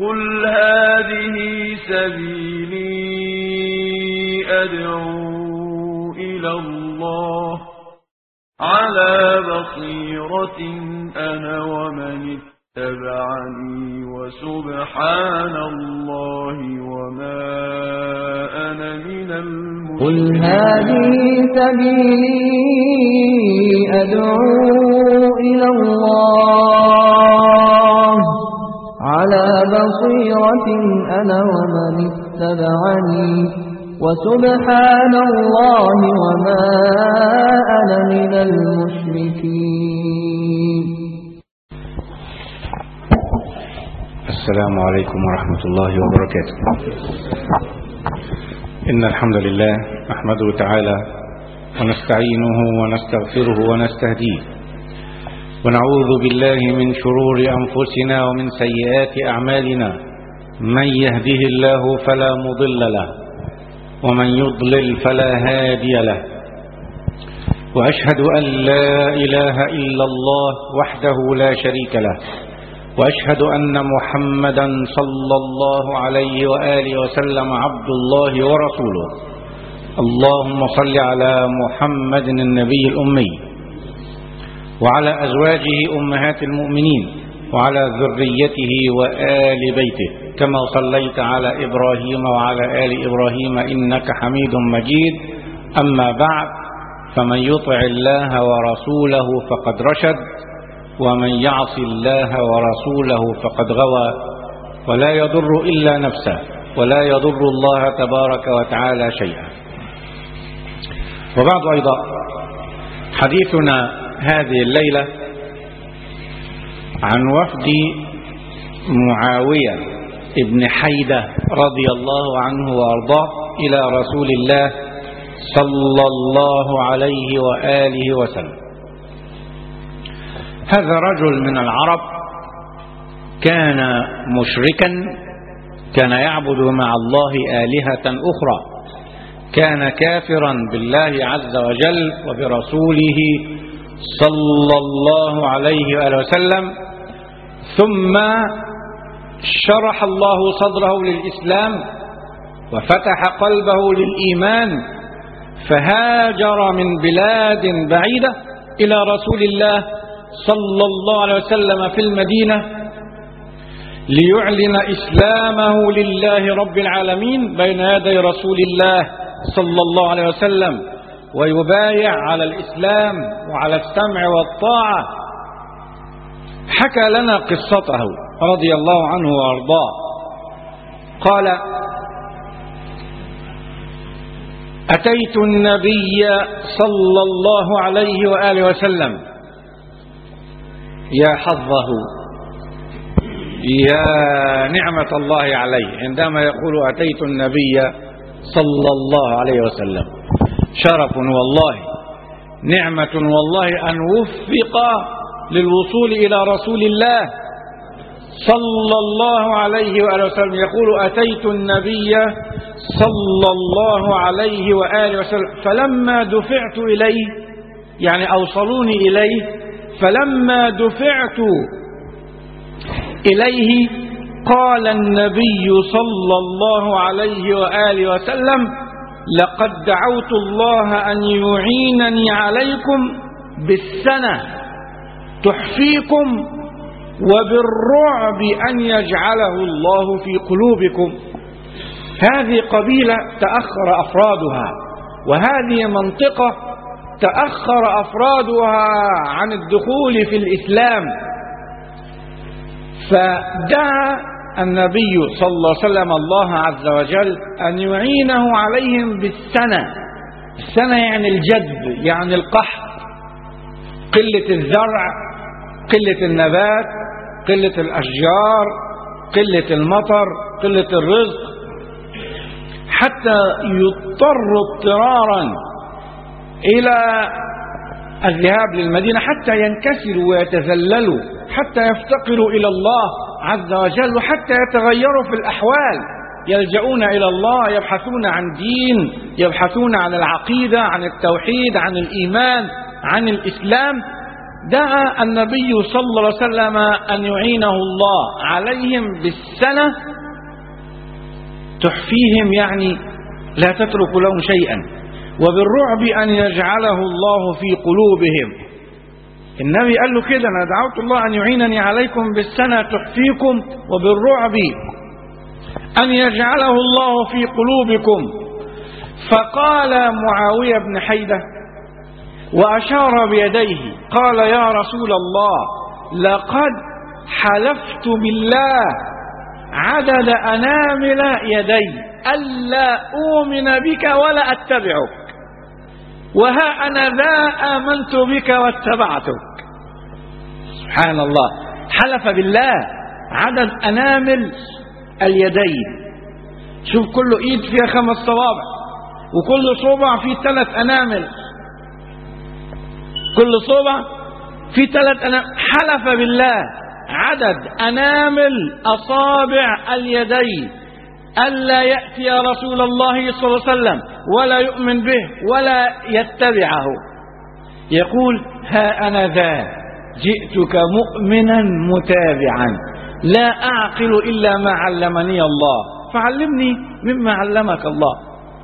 قل هذه سبيلي أدعو إلى الله على بصيرة أنا ومن اتبعني وسبحان الله وما أنا من قل المشركين هذه سبيلي أدعو إلى الله على بصيرة أنا ومن اتبعني وسبحان الله وما أنا من المشركين السلام عليكم ورحمة الله وبركاته إن الحمد لله نحمده تعالى ونستعينه ونستغفره ونستهديه ونعوذ بالله من شرور أنفسنا ومن سيئات أعمالنا من يهده الله فلا مضل له ومن يضلل فلا هادي له وأشهد أن لا إله إلا الله وحده لا شريك له واشهد ان محمدا صلى الله عليه واله وسلم عبد الله ورسوله اللهم صل على محمد النبي الامي وعلى ازواجه امهات المؤمنين وعلى ذريته وال بيته كما صليت على ابراهيم وعلى ال ابراهيم انك حميد مجيد اما بعد فمن يطع الله ورسوله فقد رشد ومن يعص الله ورسوله فقد غوى ولا يضر إلا نفسه ولا يضر الله تبارك وتعالى شيئا وبعد أيضا حديثنا هذه الليلة عن وفد معاوية ابن حيدة رضي الله عنه وأرضاه إلى رسول الله صلى الله عليه وآله وسلم هذا رجل من العرب كان مشركا كان يعبد مع الله آلهة أخرى كان كافرا بالله عز وجل وبرسوله صلى الله عليه وآله وسلم ثم شرح الله صدره للإسلام وفتح قلبه للإيمان فهاجر من بلاد بعيدة إلى رسول الله صلى الله عليه وسلم في المدينة ليعلن إسلامه لله رب العالمين بين يدي رسول الله صلى الله عليه وسلم ويبايع على الإسلام وعلى السمع والطاعة حكى لنا قصته رضي الله عنه وأرضاه قال أتيت النبي صلى الله عليه وآله وسلم يا حظه يا نعمة الله عليه عندما يقول أتيت النبي صلى الله عليه وسلم شرف والله نعمة والله أن وفق للوصول إلى رسول الله صلى الله عليه وآله وسلم يقول أتيت النبي صلى الله عليه وآله وسلم فلما دفعت إليه يعني أوصلوني إليه فلما دفعت إليه قال النبي صلى الله عليه وآله وسلم لقد دعوت الله أن يعينني عليكم بالسنة تحفيكم وبالرعب أن يجعله الله في قلوبكم هذه قبيلة تأخر أفرادها وهذه منطقة تأخر أفرادها عن الدخول في الإسلام فدعا النبي صلى الله عليه وسلم الله عز وجل أن يعينه عليهم بالسنة السنة يعني الجد يعني القحط قلة الزرع قلة النبات قلة الأشجار قلة المطر قلة الرزق حتى يضطروا اضطرارا إلى الذهاب للمدينة حتى ينكسروا ويتذللوا حتى يفتقروا إلى الله عز وجل وحتى يتغيروا في الأحوال يلجؤون إلى الله يبحثون عن دين يبحثون عن العقيدة عن التوحيد عن الإيمان عن الإسلام دعا النبي صلى الله عليه وسلم أن يعينه الله عليهم بالسنة تحفيهم يعني لا تترك لهم شيئا وبالرعب أن يجعله الله في قلوبهم النبي قال له كده أنا دعوت الله أن يعينني عليكم بالسنة تحفيكم وبالرعب أن يجعله الله في قلوبكم فقال معاوية بن حيدة وأشار بيديه قال يا رسول الله لقد حلفت بالله عدد أنامل يدي ألا أؤمن بك ولا أتبعك وها أنا ذا آمنت بك واتبعتك سبحان الله حلف بالله عدد أنامل اليدين شوف كل إيد فيها خمس صوابع وكل صوبع فيه ثلاث أنامل كل صوبع فيه ثلاث أنامل حلف بالله عدد أنامل أصابع اليدين ألا يأتي رسول الله صلى الله عليه وسلم ولا يؤمن به ولا يتبعه يقول ها أنا ذا جئتك مؤمنا متابعا لا أعقل إلا ما علمني الله فعلمني مما علمك الله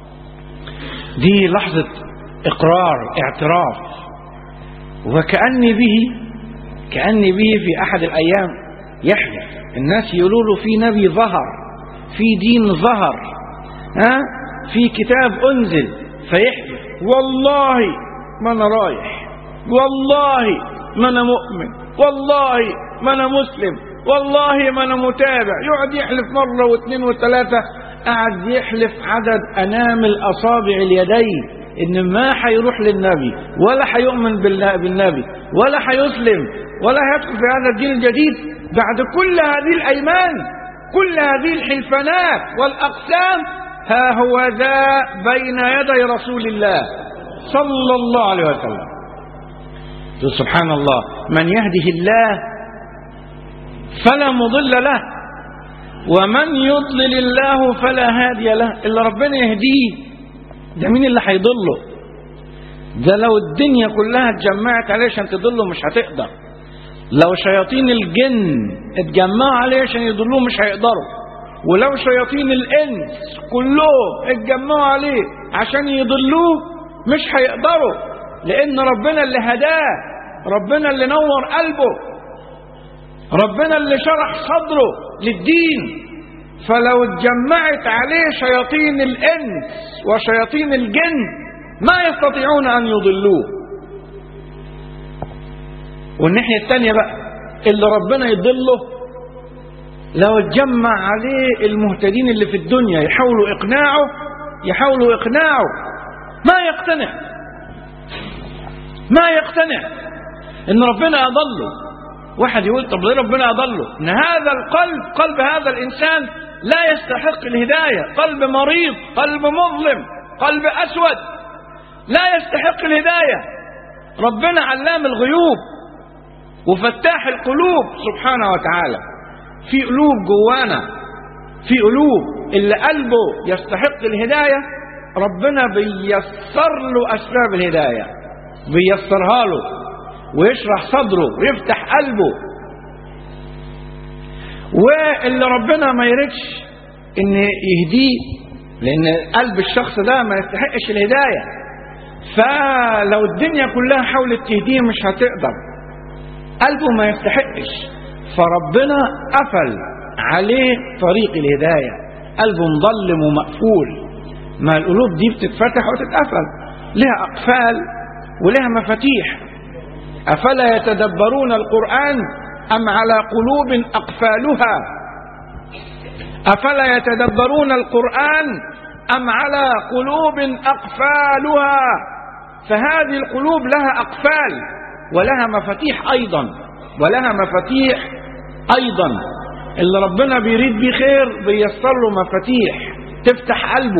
دي لحظة إقرار اعتراف وكأني به كأني به في أحد الأيام يحدث الناس يقولوا له في نبي ظهر في دين ظهر ها في كتاب أنزل فيحلف والله ما أنا رايح والله ما أنا مؤمن والله ما أنا مسلم والله ما أنا متابع يقعد يحلف مرة واثنين وثلاثة قعد يحلف عدد أنامل أصابع اليدين إن ما هيروح للنبي ولا هيؤمن بالنبي ولا هيسلم ولا هيدخل في هذا الدين الجديد بعد كل هذه الأيمان كل هذه الحلفانات والأقسام ها هو ذا بين يدي رسول الله صلى الله عليه وسلم سبحان الله من يهده الله فلا مضل له ومن يضلل الله فلا هادي له إلا ربنا يهديه ده مين اللي هيضله ده لو الدنيا كلها اتجمعت عليه عشان تضله مش هتقدر لو شياطين الجن اتجمعوا عليه عشان يضلوه مش هيقدروا ولو شياطين الانس كلهم اتجمعوا عليه عشان يضلوه مش هيقدروا لان ربنا اللي هداه ربنا اللي نور قلبه ربنا اللي شرح صدره للدين فلو اتجمعت عليه شياطين الانس وشياطين الجن ما يستطيعون ان يضلوه والناحية الثانية بقى اللي ربنا يضله لو اتجمع عليه المهتدين اللي في الدنيا يحاولوا إقناعه يحاولوا إقناعه ما يقتنع ما يقتنع إن ربنا أضله واحد يقول طب ليه ربنا أضله إن هذا القلب قلب هذا الإنسان لا يستحق الهداية قلب مريض قلب مظلم قلب أسود لا يستحق الهداية ربنا علام الغيوب وفتاح القلوب سبحانه وتعالى في قلوب جوانا في قلوب اللي قلبه يستحق الهداية ربنا بيسر له أسباب الهداية بيسرها له ويشرح صدره ويفتح قلبه واللي ربنا ما يردش ان يهديه لان قلب الشخص ده ما يستحقش الهداية فلو الدنيا كلها حاولت تهديه مش هتقدر قلبه ما يستحقش فربنا قفل عليه طريق الهداية قلبه مظلم ومقفول ما القلوب دي بتتفتح وتتقفل لها أقفال ولها مفاتيح أفلا يتدبرون القرآن أم على قلوب أقفالها أفلا يتدبرون القرآن أم على قلوب أقفالها فهذه القلوب لها أقفال ولها مفاتيح أيضا ولها مفاتيح أيضا اللي ربنا بيريد بيه خير بيسر له مفاتيح تفتح قلبه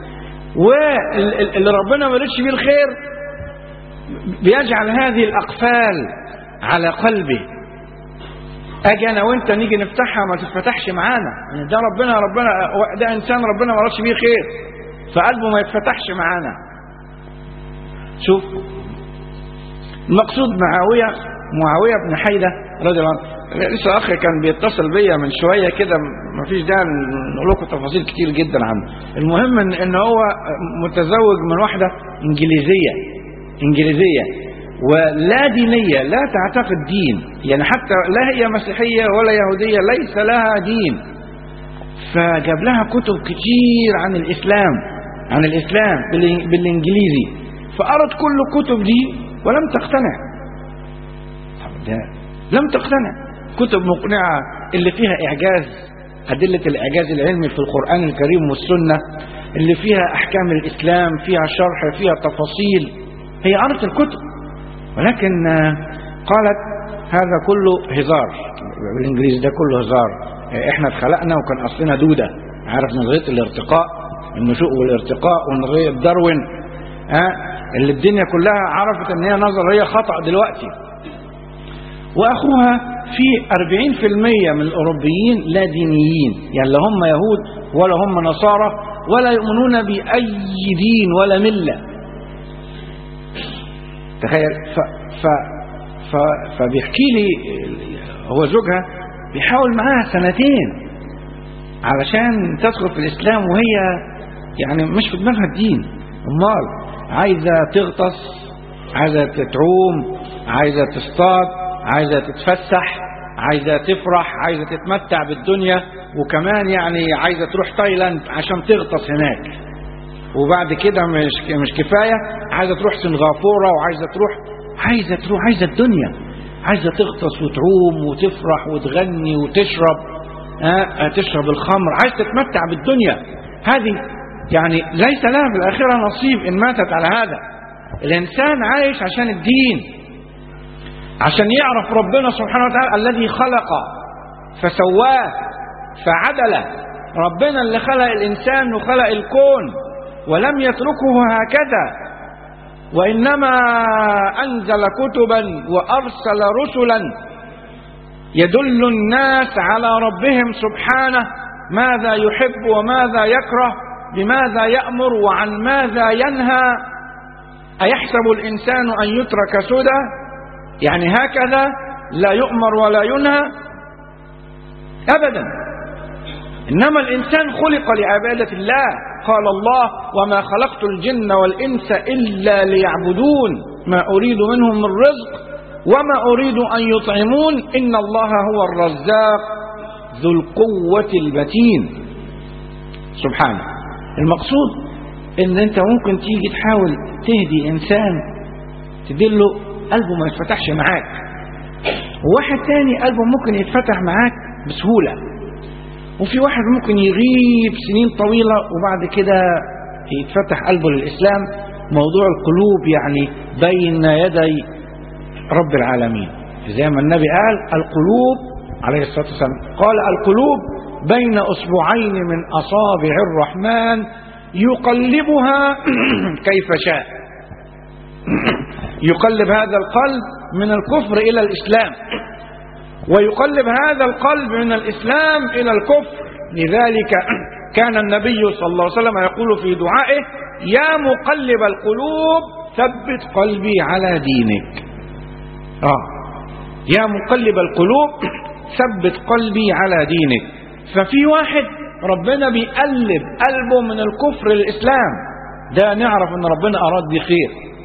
واللي ربنا ما يريدش بيه الخير بيجعل هذه الأقفال على قلبه اجي انا وانت نيجي نفتحها ما تتفتحش معانا يعني ده ربنا ربنا ده انسان ربنا ما رادش بيه خير فقلبه ما يتفتحش معانا شوف المقصود معاويه معاوية بن حيدة رضي الله عنه لسه أخ كان بيتصل بيا من شوية كده مفيش داعي نقول لكم تفاصيل كتير جدا عنه المهم إن, إن هو متزوج من واحدة إنجليزية إنجليزية ولا دينية لا تعتقد دين يعني حتى لا هي مسيحية ولا يهودية ليس لها دين فجاب لها كتب كتير عن الإسلام عن الإسلام بالإن- بالإنجليزي فقرأت كل الكتب دي ولم تقتنع طب ده لم تقتنع كتب مقنعة اللي فيها إعجاز أدلة الإعجاز العلمي في القرآن الكريم والسنة اللي فيها أحكام الإسلام فيها شرح فيها تفاصيل هي قرأت الكتب ولكن آه، قالت هذا كله هزار بالإنجليزي ده كله هزار آه، احنا اتخلقنا وكان أصلنا دودة عارف نظرية الارتقاء النشوء والارتقاء ونظرية داروين ها اللي الدنيا كلها عرفت ان هي نظرية خطأ دلوقتي واخوها في 40% من الاوروبيين لا دينيين يعني لا هم يهود ولا هم نصارى ولا يؤمنون باي دين ولا مله تخيل ف ف ف فبيحكي لي هو زوجها بيحاول معاها سنتين علشان تدخل في الاسلام وهي يعني مش في دماغها الدين امال عايزه تغطس عايزه تعوم عايزه تصطاد عايزه تتفسح عايزه تفرح عايزه تتمتع بالدنيا وكمان يعني عايزه تروح تايلاند عشان تغطس هناك وبعد كده مش مش كفايه عايزه تروح سنغافوره وعايزه تروح عايزه تروح عايزه الدنيا عايزه تغطس وتعوم وتفرح وتغني وتشرب آه تشرب الخمر عايزه تتمتع بالدنيا هذه يعني ليس لها في الاخره نصيب ان ماتت على هذا الانسان عايش عشان الدين عشان يعرف ربنا سبحانه وتعالى الذي خلق فسواه فعدله ربنا اللي خلق الانسان وخلق الكون ولم يتركه هكذا وانما انزل كتبا وارسل رسلا يدل الناس على ربهم سبحانه ماذا يحب وماذا يكره بماذا يامر وعن ماذا ينهى ايحسب الانسان ان يترك سدى يعني هكذا لا يؤمر ولا ينهى ابدا انما الانسان خلق لعباده الله قال الله وما خلقت الجن والانس الا ليعبدون ما اريد منهم من رزق وما اريد ان يطعمون ان الله هو الرزاق ذو القوه المتين سبحانه المقصود ان انت ممكن تيجي تحاول تهدي انسان تدله قلبه ما يتفتحش معاك وواحد تاني قلبه ممكن يتفتح معاك بسهوله وفي واحد ممكن يغيب سنين طويلة وبعد كده يتفتح قلبه للإسلام موضوع القلوب يعني بين يدي رب العالمين زي ما النبي قال القلوب عليه الصلاة والسلام قال القلوب بين أصبعين من أصابع الرحمن يقلبها كيف شاء يقلب هذا القلب من الكفر إلى الإسلام ويقلب هذا القلب من الإسلام إلى الكفر لذلك كان النبي صلى الله عليه وسلم يقول في دعائه يا مقلب القلوب ثبت قلبي على دينك آه يا مقلب القلوب ثبت قلبي على دينك ففي واحد ربنا بيقلب قلبه من الكفر للإسلام ده نعرف ان ربنا أراد به خير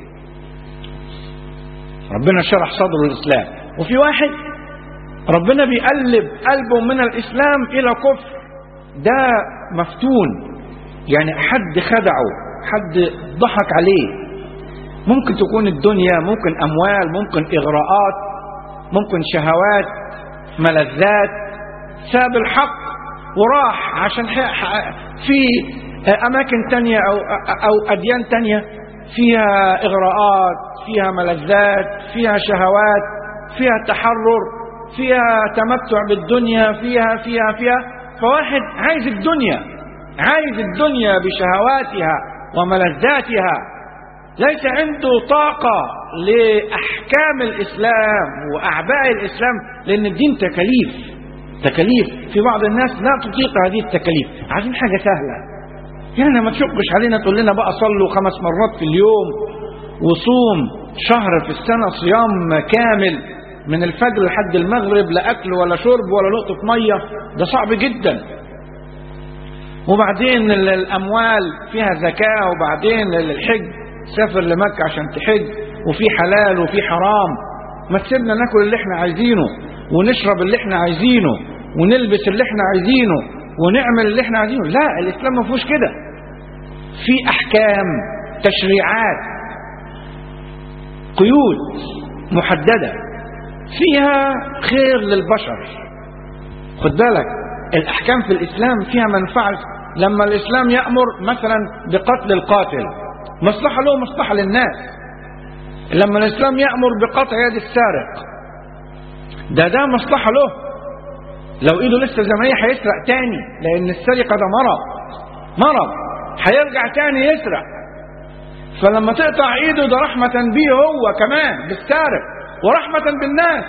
ربنا شرح صدره للإسلام وفي واحد ربنا بيقلب قلبه من الإسلام إلى كفر ده مفتون يعني حد خدعه حد ضحك عليه ممكن تكون الدنيا ممكن أموال ممكن إغراءات ممكن شهوات ملذات ساب الحق وراح عشان في أماكن تانية أو, أو أديان تانية فيها إغراءات فيها ملذات فيها شهوات فيها تحرر فيها تمتع بالدنيا فيها فيها فيها فواحد عايز الدنيا عايز الدنيا بشهواتها وملذاتها ليس عنده طاقة لأحكام الإسلام وأعباء الإسلام لأن الدين تكاليف تكاليف في بعض الناس لا تطيق هذه التكاليف عايزين حاجة سهلة يعني ما تشقش علينا تقول لنا بقى صلوا خمس مرات في اليوم وصوم شهر في السنة صيام كامل من الفجر لحد المغرب لا أكل ولا شرب ولا نقطة مية ده صعب جدا وبعدين ال- الأموال فيها زكاة وبعدين الحج سافر لمكة عشان تحج وفي حلال وفي حرام ما تسيبنا ناكل اللي احنا عايزينه ونشرب اللي احنا عايزينه ونلبس اللي احنا عايزينه ونعمل اللي احنا عايزينه لا الإسلام ما فيهوش كده في أحكام تشريعات قيود محددة فيها خير للبشر خد بالك الأحكام في الإسلام فيها منفعة لما الإسلام يأمر مثلا بقتل القاتل مصلحة له مصلحة للناس لما الإسلام يأمر بقطع يد السارق ده ده مصلحة له لو ايده لسه زي ما هي هيسرق تاني لأن السرقة ده مرض مرض هيرجع تاني يسرق فلما تقطع ايده ده رحمة بيه هو كمان بالسارق ورحمة بالناس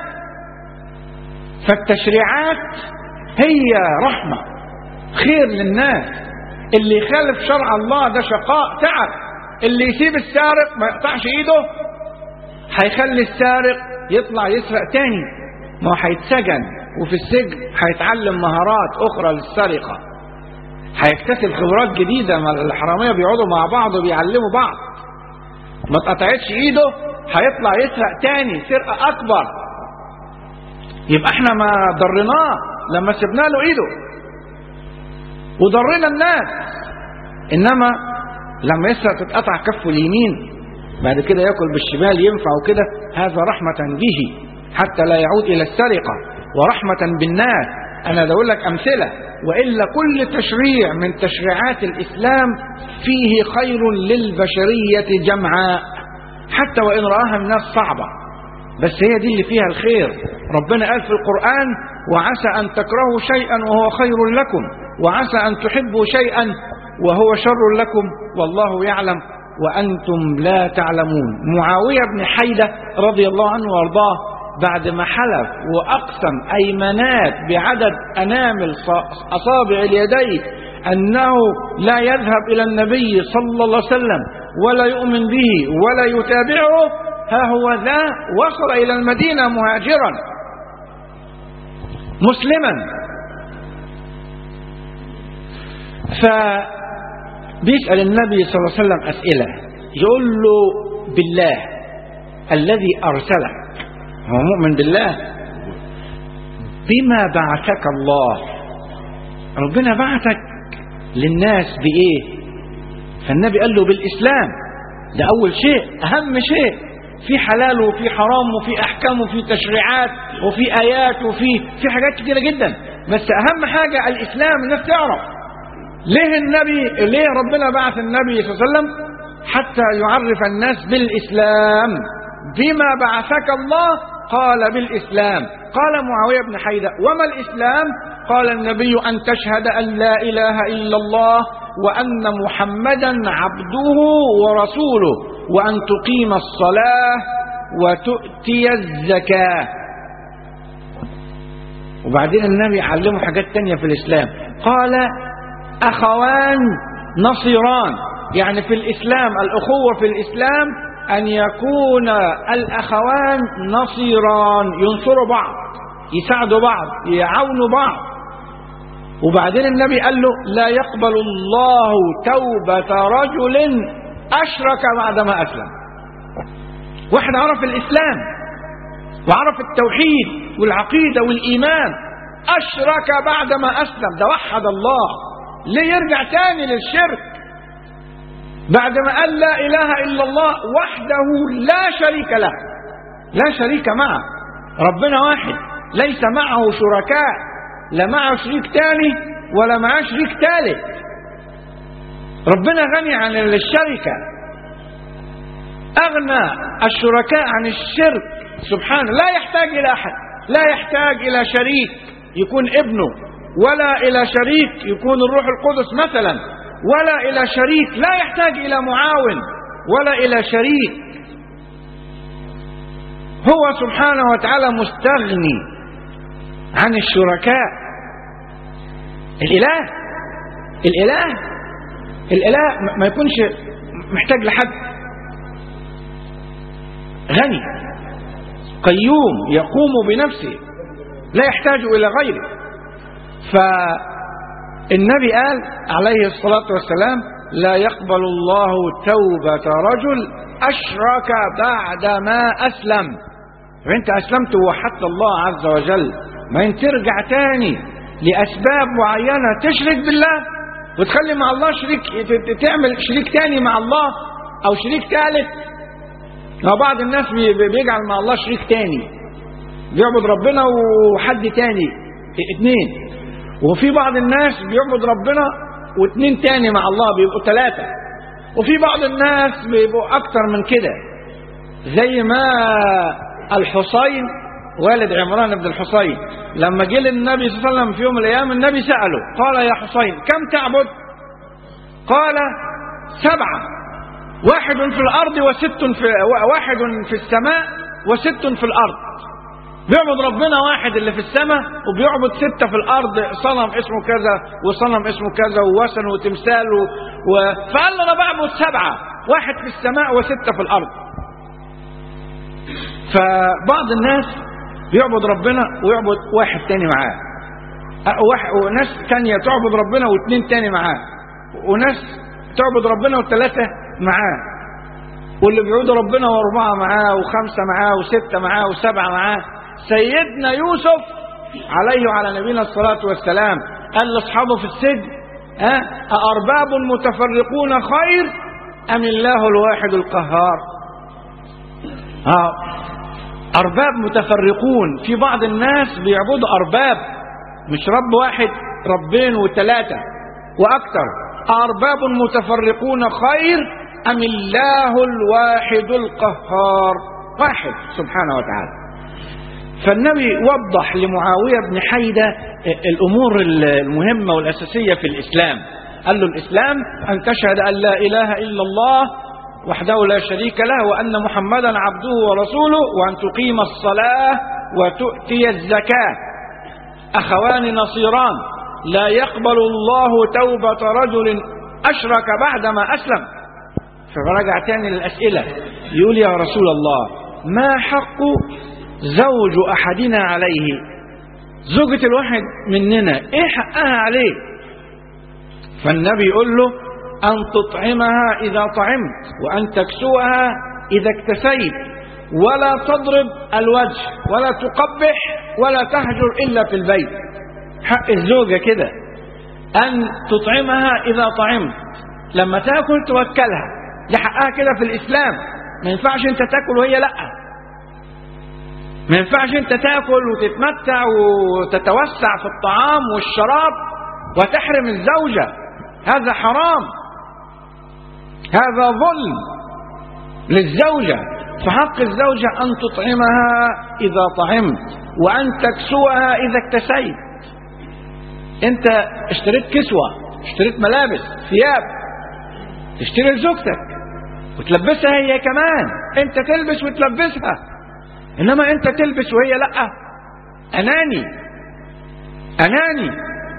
فالتشريعات هي رحمة خير للناس اللي يخالف شرع الله ده شقاء تعب اللي يسيب السارق ما يقطعش ايده هيخلي السارق يطلع يسرق تاني ما هو هيتسجن وفي السجن هيتعلم مهارات اخرى للسرقة هيكتسب خبرات جديدة ما الحرامية بيقعدوا مع بعض وبيعلموا بعض ما اتقطعتش ايده هيطلع يسرق تاني سرقة اكبر يبقى احنا ما ضرناه لما سبنا له ايده وضرنا الناس انما لما يسرق تتقطع كفه اليمين بعد كده ياكل بالشمال ينفع وكده هذا رحمة به حتى لا يعود الى السرقة ورحمة بالناس انا بقول لك امثلة والا كل تشريع من تشريعات الاسلام فيه خير للبشرية جمعاء حتى وان رآها الناس صعبة بس هي دي اللي فيها الخير ربنا قال في القرآن وعسى أن تكرهوا شيئا وهو خير لكم وعسى أن تحبوا شيئا وهو شر لكم والله يعلم وأنتم لا تعلمون معاوية بن حيدة رضي الله عنه وارضاه بعد ما حلف وأقسم أيمنات بعدد أنامل أصابع اليدين أنه لا يذهب إلى النبي صلى الله عليه وسلم ولا يؤمن به ولا يتابعه ها هو ذا وصل إلى المدينة مهاجرا مسلما فبيسأل النبي صلى الله عليه وسلم أسئلة يقول له بالله الذي أرسلك هو مؤمن بالله بما بعثك الله ربنا بعثك للناس بإيه فالنبي قال له بالإسلام ده أول شيء أهم شيء في حلال وفي حرام وفي احكام وفي تشريعات وفي ايات وفي في حاجات كتيره جدا بس اهم حاجه الاسلام الناس تعرف ليه النبي ليه ربنا بعث النبي صلى الله عليه وسلم حتى يعرف الناس بالاسلام بما بعثك الله قال بالاسلام قال معاويه بن حيدة وما الاسلام قال النبي ان تشهد ان لا اله الا الله وان محمدا عبده ورسوله وأن تقيم الصلاة وتؤتي الزكاة وبعدين النبي علمه حاجات تانية في الإسلام قال أخوان نصيران يعني في الإسلام الأخوة في الإسلام أن يكون الأخوان نصيران ينصروا بعض يساعدوا بعض يعاونوا بعض وبعدين النبي قال له لا يقبل الله توبة رجل أشرك بعدما أسلم واحد عرف الإسلام وعرف التوحيد والعقيدة والإيمان أشرك بعدما أسلم ده وحد الله ليه يرجع تاني للشرك بعدما قال لا إله إلا الله وحده لا شريك له لا شريك معه ربنا واحد ليس معه شركاء لا معه شريك تاني ولا معه شريك ثالث ربنا غني عن الشركة أغنى الشركاء عن الشرك سبحانه لا يحتاج إلى أحد لا يحتاج إلى شريك يكون ابنه ولا إلى شريك يكون الروح القدس مثلا ولا إلى شريك لا يحتاج إلى معاون ولا إلى شريك هو سبحانه وتعالى مستغني عن الشركاء الإله الإله الإله ما يكونش محتاج لحد غني قيوم يقوم بنفسه لا يحتاج إلى غيره فالنبي قال عليه الصلاة والسلام لا يقبل الله توبة رجل أشرك بعد ما أسلم فأنت أسلمت ووحدت الله عز وجل ما انت ترجع تاني لأسباب معينة تشرك بالله وتخلي مع الله شريك ت- تعمل شريك تاني مع الله أو شريك ثالث ما بعض الناس بي- بي- بيجعل مع الله شريك تاني بيعبد ربنا وحد تاني اتنين وفي بعض الناس بيعبد ربنا واتنين تاني مع الله بيبقوا ثلاثة وفي بعض الناس بيبقوا أكتر من كده زي ما الحصين والد عمران بن الحصين لما جه للنبي صلى الله عليه وسلم في يوم من الأيام النبي سأله قال يا حصين كم تعبد قال سبعة واحد في الأرض وست في واحد في السماء وست في الأرض بيعبد ربنا واحد اللي في السماء وبيعبد ستة في الأرض صنم اسمه كذا وصنم اسمه كذا ووثن وتمثال و... و... فقال له أنا بعبد سبعة واحد في السماء وستة في الأرض فبعض الناس بيعبد ربنا ويعبد واحد تاني معاه أه، واحد وناس تانية تعبد ربنا واثنين تاني معاه وناس تعبد ربنا وثلاثة معاه واللي بيعبدوا ربنا واربعة معاه وخمسة معاه وستة معاه وسبعة معاه سيدنا يوسف عليه وعلى نبينا الصلاة والسلام قال لأصحابه في السجن ها أأرباب متفرقون خير أم الله الواحد القهار ها أرباب متفرقون في بعض الناس بيعبدوا أرباب مش رب واحد ربين وثلاثة وأكثر أرباب متفرقون خير أم الله الواحد القهار واحد سبحانه وتعالى فالنبي وضح لمعاوية بن حيدة الأمور المهمة والأساسية في الإسلام قال له الإسلام أن تشهد أن لا إله إلا الله وحده لا شريك له وأن محمدا عبده ورسوله وأن تقيم الصلاة وتؤتي الزكاة أخوان نصيران لا يقبل الله توبة رجل أشرك بعدما أسلم فرجع تاني للأسئلة يقول يا رسول الله ما حق زوج أحدنا عليه زوجة الواحد مننا إيه حقها عليه فالنبي يقول له أن تطعمها إذا طعمت وأن تكسوها إذا اكتسيت ولا تضرب الوجه ولا تقبح ولا تهجر إلا في البيت حق الزوجة كده أن تطعمها إذا طعمت لما تاكل توكلها دي حقها كده في الإسلام ما ينفعش أنت تاكل وهي لأ ما ينفعش أنت تاكل وتتمتع وتتوسع في الطعام والشراب وتحرم الزوجة هذا حرام هذا ظلم للزوجة فحق الزوجة أن تطعمها إذا طعمت وأن تكسوها إذا اكتسيت أنت اشتريت كسوة اشتريت ملابس ثياب تشتري لزوجتك وتلبسها هي كمان أنت تلبس وتلبسها إنما أنت تلبس وهي لأ أناني أناني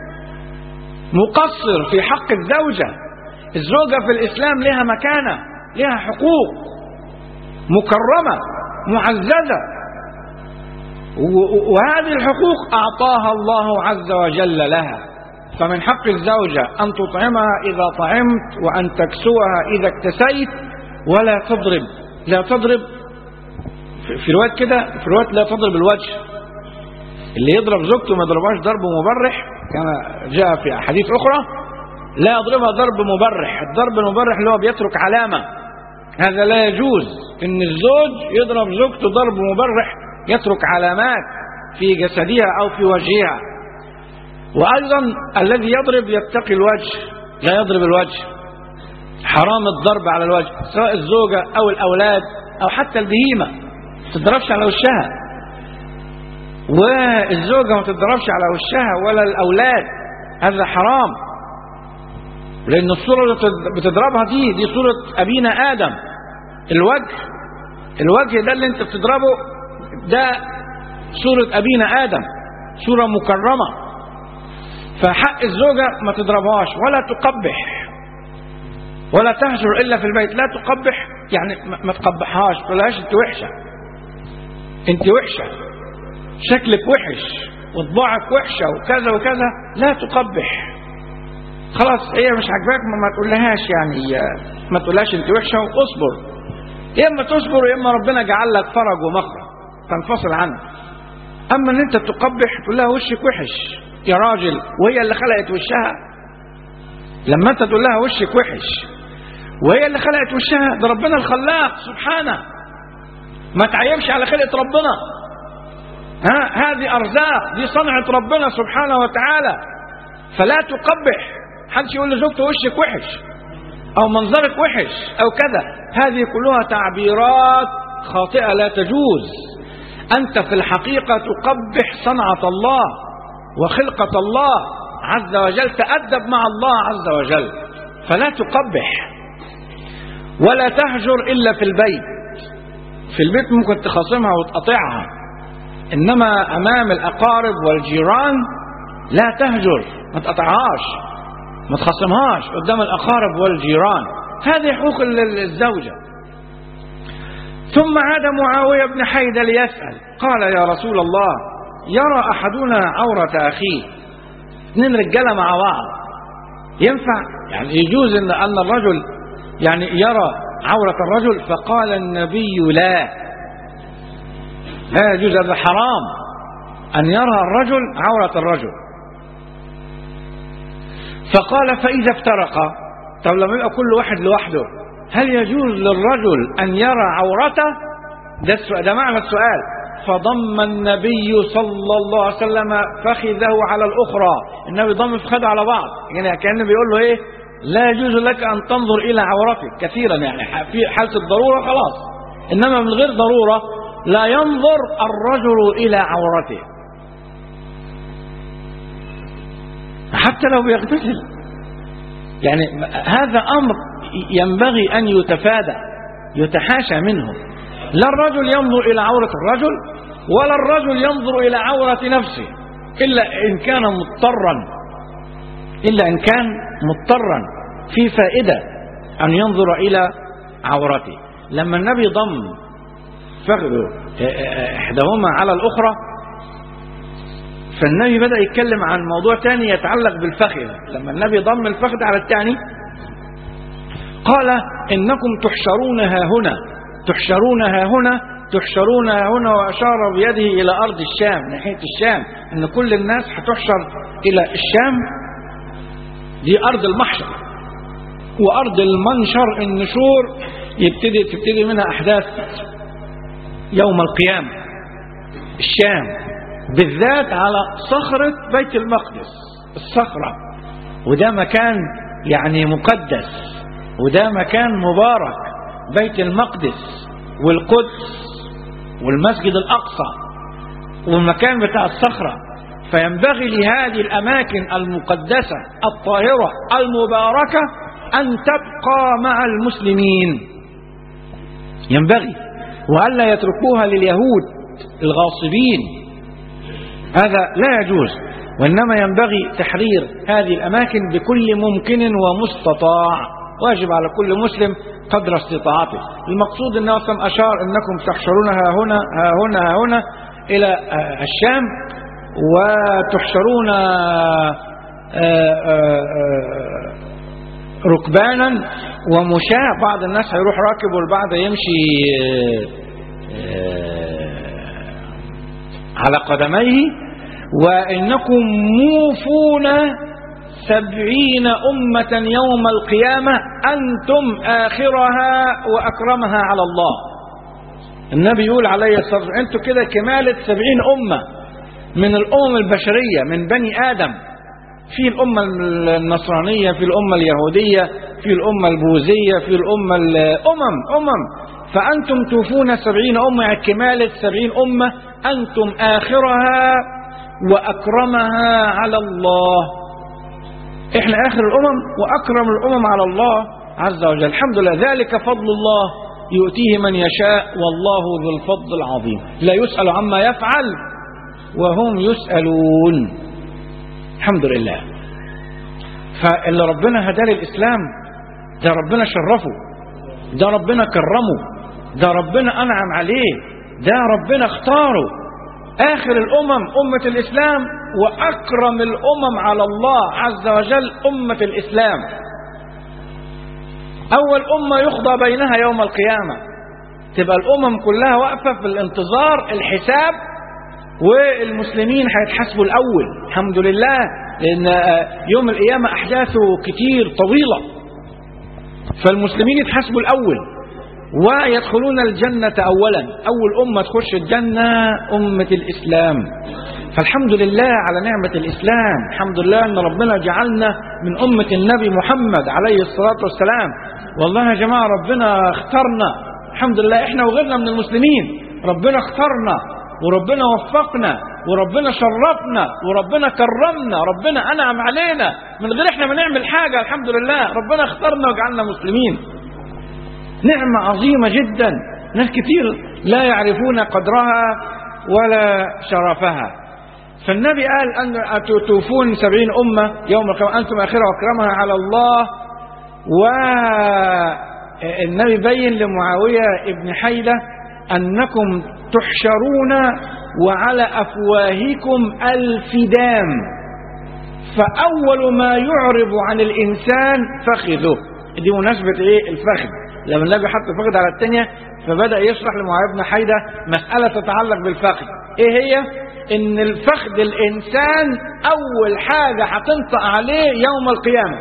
مقصر في حق الزوجة الزوجة في الإسلام لها مكانة لها حقوق مكرمة معززة وهذه الحقوق أعطاها الله عز وجل لها فمن حق الزوجة أن تطعمها إذا طعمت وأن تكسوها إذا اكتسيت ولا تضرب لا تضرب في رواية كده في رواية لا تضرب الوجه اللي يضرب زوجته ما يضربهاش ضرب مبرح كما جاء في أحاديث أخرى لا يضربها ضرب مبرح الضرب المبرح اللي هو بيترك علامة هذا لا يجوز ان الزوج يضرب زوجته ضرب مبرح يترك علامات في جسدها او في وجهها وايضا الذي يضرب يتقي الوجه لا يضرب الوجه حرام الضرب على الوجه سواء الزوجة او الاولاد او حتى البهيمة ما تضربش على وشها والزوجة ما تضربش على وشها ولا الاولاد هذا حرام لأن الصورة اللي بتضربها دي دي صورة أبينا آدم الوجه الوجه ده اللي أنت بتضربه ده صورة أبينا آدم صورة مكرمة فحق الزوجة ما تضربهاش ولا تقبح ولا تهجر إلا في البيت لا تقبح يعني ما تقبحهاش تقولهاش أنت وحشة انت وحشة شكلك وحش وطباعك وحشة وكذا وكذا لا تقبح خلاص هي مش عاجباك ما, ما تقولهاش يعني ما تقولهاش انت وحشة واصبر يا اما تصبر يا اما ربنا جعل لك فرج ومخرج تنفصل عنه اما ان انت تقبح تقول لها وشك وحش يا راجل وهي اللي خلقت وشها لما انت تقول لها وشك وحش وهي اللي خلقت وشها ده ربنا الخلاق سبحانه ما تعيبش على خلقة ربنا ها هذه أرزاق دي صنعة ربنا سبحانه وتعالى فلا تقبح حدش يقول لزوجته وشك وحش أو منظرك وحش أو كذا هذه كلها تعبيرات خاطئة لا تجوز أنت في الحقيقة تقبح صنعة الله وخلقة الله عز وجل تأدب مع الله عز وجل فلا تقبح ولا تهجر إلا في البيت في البيت ممكن تخاصمها وتقطعها إنما أمام الأقارب والجيران لا تهجر ما تقطعهاش ما تخاصمهاش قدام الأقارب والجيران هذه حقوق الزوجة ثم عاد معاوية بن حيدة ليسأل قال يا رسول الله يرى أحدنا عورة أخيه اثنين رجالة مع بعض ينفع يعني يجوز ان ان الرجل يعني يرى عورة الرجل فقال النبي لا لا يجوز هذا حرام أن يرى الرجل عورة الرجل فقال فإذا افترقا طب لما يبقى كل واحد لوحده هل يجوز للرجل أن يرى عورته ده, السؤال ده معنى السؤال فضم النبي صلى الله عليه وسلم فخذه على الأخرى النبي ضم فخذه على بعض يعني كأنه بيقول له إيه لا يجوز لك أن تنظر إلى عورتك كثيرا يعني في حالة الضرورة خلاص إنما من غير ضرورة لا ينظر الرجل إلى عورته حتى لو بيغتسل يعني هذا أمر ينبغي أن يتفادى يتحاشى منه لا الرجل ينظر إلى عورة الرجل ولا الرجل ينظر إلى عورة نفسه إلا إن كان مضطرا إلا إن كان مضطرا في فائدة أن ينظر إلى عورته لما النبي ضم فخذه إحداهما على الأخرى فالنبي بدأ يتكلم عن موضوع تاني يتعلق بالفخذ لما النبي ضم الفخذ على الثاني قال إنكم تحشرون ها هنا تحشرون ها هنا تحشرون ها هنا وأشار بيده إلى أرض الشام ناحية الشام إن كل الناس هتحشر إلى الشام دي أرض المحشر وأرض المنشر النشور يبتدي تبتدي منها أحداث يوم القيامة الشام بالذات على صخرة بيت المقدس الصخرة وده مكان يعني مقدس وده مكان مبارك بيت المقدس والقدس والمسجد الأقصى والمكان بتاع الصخرة فينبغي لهذه الأماكن المقدسة الطاهرة المباركة أن تبقى مع المسلمين ينبغي وألا يتركوها لليهود الغاصبين هذا لا يجوز وإنما ينبغي تحرير هذه الأماكن بكل ممكن ومستطاع واجب على كل مسلم قدر استطاعته المقصود أنه أصلا أشار أنكم تحشرون ها هنا ها هنا ها هنا إلى الشام وتحشرون ركبانا ومشاة بعض الناس هيروح راكب والبعض يمشي على قدميه وإنكم موفون سبعين أمة يوم القيامة أنتم آخرها وأكرمها على الله النبي يقول عليه الصلاة والسلام أنتم كده كمالة سبعين أمة من الأمم البشرية من بني آدم في الأمة النصرانية في الأمة اليهودية في الأمة البوذية في الأمة الأمم أمم فأنتم توفون سبعين أمة يعني كمالة سبعين أمة أنتم آخرها وأكرمها على الله إحنا آخر الأمم وأكرم الأمم على الله عز وجل الحمد لله ذلك فضل الله يؤتيه من يشاء والله ذو الفضل العظيم لا يسأل عما يفعل وهم يسألون الحمد لله فاللي ربنا هداه للإسلام ده ربنا شرفه ده ربنا كرمه ده ربنا أنعم عليه ده ربنا اختاره آخر الأمم أمة الإسلام وأكرم الأمم على الله عز وجل أمة الإسلام أول أمة يقضى بينها يوم القيامة تبقى الأمم كلها واقفة في الانتظار الحساب والمسلمين هيتحاسبوا الأول الحمد لله لأن يوم القيامة أحداثه كتير طويلة فالمسلمين يتحاسبوا الأول ويدخلون الجنة أولا أول أمة تخش الجنة أمة الإسلام فالحمد لله على نعمة الإسلام الحمد لله أن ربنا جعلنا من أمة النبي محمد عليه الصلاة والسلام والله يا جماعة ربنا اختارنا الحمد لله احنا وغيرنا من المسلمين ربنا اختارنا وربنا وفقنا وربنا شرفنا وربنا كرمنا ربنا أنعم علينا من غير احنا ما نعمل حاجة الحمد لله ربنا اختارنا وجعلنا مسلمين نعمة عظيمة جدا ناس كتير لا يعرفون قدرها ولا شرفها فالنبي قال أن توفون سبعين أمة يوم القيامة أنتم آخرها وأكرمها على الله والنبي بين لمعاوية ابن حيدة أنكم تحشرون وعلى أفواهكم الفدام فأول ما يعرب عن الإنسان فخذه دي مناسبة إيه الفخذ لما النبي حط الفخذ على الثانية فبدأ يشرح لمعاوية بن حيدة مسألة تتعلق بالفخذ إيه هي؟ إن الفخذ الإنسان أول حاجة هتنطق عليه يوم القيامة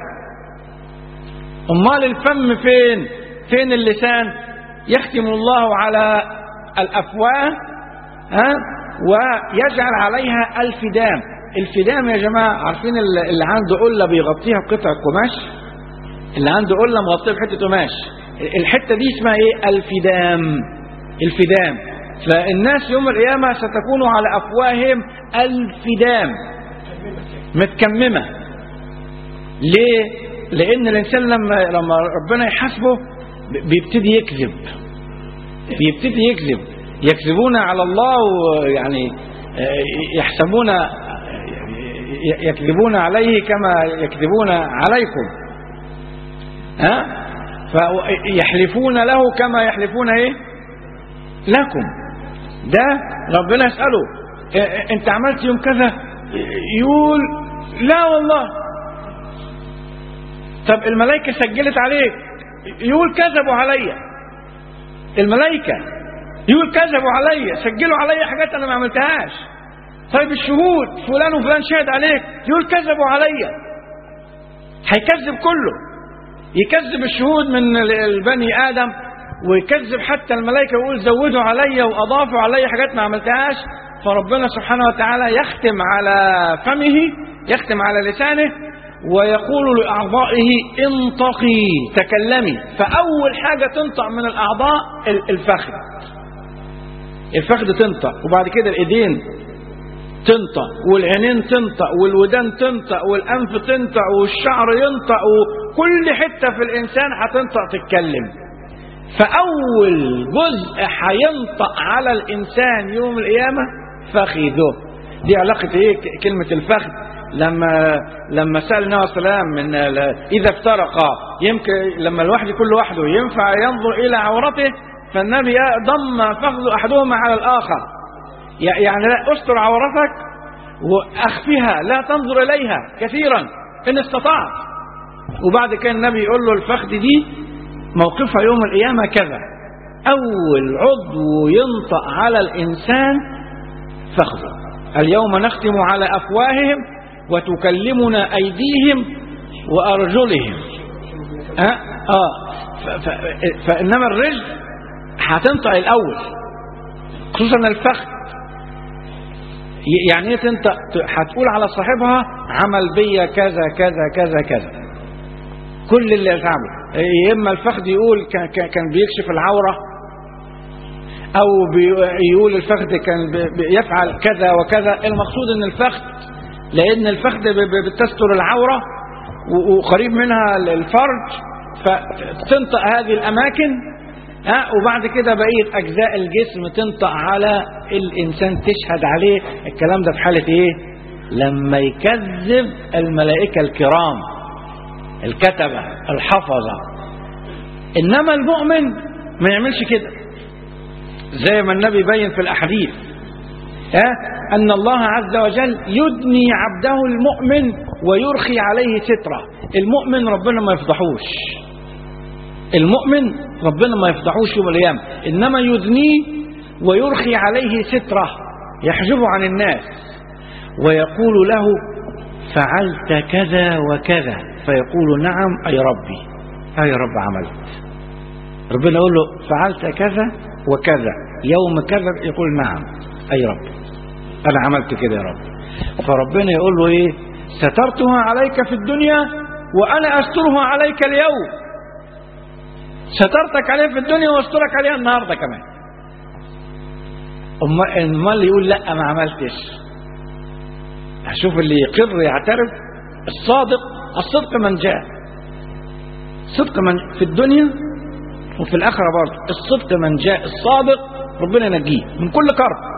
أمال الفم فين؟ فين اللسان؟ يختم الله على الأفواه ها ويجعل عليها الفدام الفدام يا جماعة عارفين اللي عنده قلة بيغطيها بقطعة قماش اللي عنده قلة مغطيها بحتة قماش الحتة دي اسمها ايه الفدام الفدام فالناس يوم القيامة ستكون على أفواههم الفدام متكممة ليه لأن الإنسان لما لما ربنا يحاسبه بيبتدي يكذب بيبتدي يكذب يكذبون على الله ويعني يحسبون يكذبون عليه كما يكذبون عليكم ها فيحلفون له كما يحلفون ايه لكم ده ربنا يسأله انت عملت يوم كذا يقول لا والله طب الملائكة سجلت عليك يقول كذبوا عليا الملائكة يقول كذبوا عليا سجلوا عليا حاجات انا ما عملتهاش طيب الشهود فلان وفلان شهد عليك يقول كذبوا عليا هيكذب كله يكذب الشهود من البني ادم ويكذب حتى الملائكه ويقول زودوا عليا واضافوا عليا حاجات ما عملتهاش فربنا سبحانه وتعالى يختم على فمه يختم على لسانه ويقول لاعضائه انطقي تكلمي فاول حاجه تنطق من الاعضاء الفخذ الفخذ تنطق وبعد كده الايدين تنطق والعينين تنطق والودان تنطق والانف تنطق والشعر ينطق وكل حته في الانسان هتنطق تتكلم فاول جزء هينطق على الانسان يوم القيامه فخذه دي علاقه ايه كلمه الفخذ لما لما سال النبي صلى الله عليه وسلم من اذا افترقا يمكن لما الواحد يكون لوحده ينفع ينظر الى عورته فالنبي ضم فخذ احدهما على الاخر يعني لا استر عورتك واخفها لا تنظر اليها كثيرا ان استطعت وبعد كده النبي يقول له الفخذ دي موقفها يوم القيامه كذا اول عضو ينطق على الانسان فخذه اليوم نختم على افواههم وتكلمنا ايديهم وارجلهم ها اه ف... ف... فانما الرجل هتنطق الاول خصوصا الفخذ يعني ايه تنطق هتقول على صاحبها عمل بيا كذا كذا كذا كذا كل اللي يفعله يا اما الفخذ يقول كان بيكشف العوره او يقول الفخذ كان يفعل كذا وكذا المقصود ان الفخذ لان الفخذ بتستر العوره وقريب منها الفرج فتنطق هذه الاماكن ها وبعد كده بقيه اجزاء الجسم تنطق على الانسان تشهد عليه الكلام ده في حاله ايه لما يكذب الملائكه الكرام الكتبه الحفظه انما المؤمن ما يعملش كده زي ما النبي بين في الأحاديث ها أن الله عز وجل يدني عبده المؤمن ويرخي عليه سترة المؤمن ربنا ما يفضحوش المؤمن ربنا ما يفضحوش يوم القيامة إنما يدنيه ويرخي عليه سترة يحجبه عن الناس ويقول له فعلت كذا وكذا فيقول نعم أي ربي أي رب عملت ربنا يقول له فعلت كذا وكذا يوم كذا يقول نعم أي رب أنا عملت كده يا رب فربنا يقول له إيه سترتها عليك في الدنيا وأنا أسترها عليك اليوم سترتك عليه في الدنيا واسترك عليها النهارده كمان امال اللي يقول لا ما عملتش هشوف اللي يقر يعترف الصادق الصدق من جاء صدق من في الدنيا وفي الآخرة برضه الصدق من جاء الصادق ربنا ينجيه من كل كرب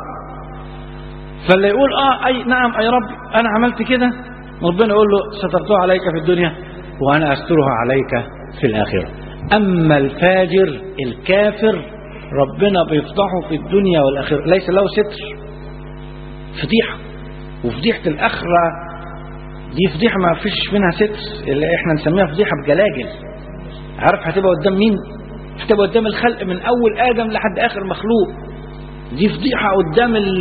فاللي يقول اه اي نعم اي رب انا عملت كده ربنا يقول له سترتها عليك في الدنيا وانا استرها عليك في الاخره اما الفاجر الكافر ربنا بيفضحه في الدنيا والاخره ليس له ستر فضيحه وفضيحه الاخره دي فضيحه ما فيش منها ستر اللي احنا نسميها فضيحه بجلاجل عارف هتبقى قدام مين هتبقى قدام الخلق من اول ادم لحد اخر مخلوق دي فضيحه قدام ال...